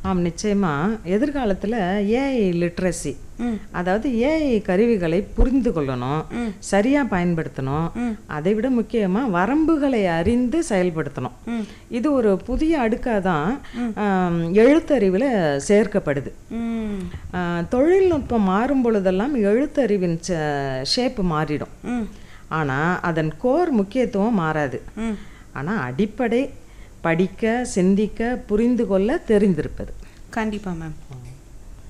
ஆம் நிச்சயமா எதிர்காலத்தில் ஏஐ லிட்ரஸி அதாவது ஏஐ கருவிகளை புரிந்து கொள்ளணும் சரியாக பயன்படுத்தணும் அதை விட முக்கியமாக வரம்புகளை அறிந்து செயல்படுத்தணும் இது ஒரு புதிய அடுக்காக தான் எழுத்தறிவில் சேர்க்கப்படுது ம் ஆஹ், தொழில்நுட்பம் மாறும் பொழுதெல்லாம் எழுத்தறிவின் ஷேப்பு மாறிடும் ம் ஆனால் அதன் கோர் முக்கியத்துவம் மாறாது ம் ஆனால் அடிப்படை படிக்க சிந்திக்க புரிந்து கொள்ள தெரிந்திருப்பது கண்டிப்பாக மேம்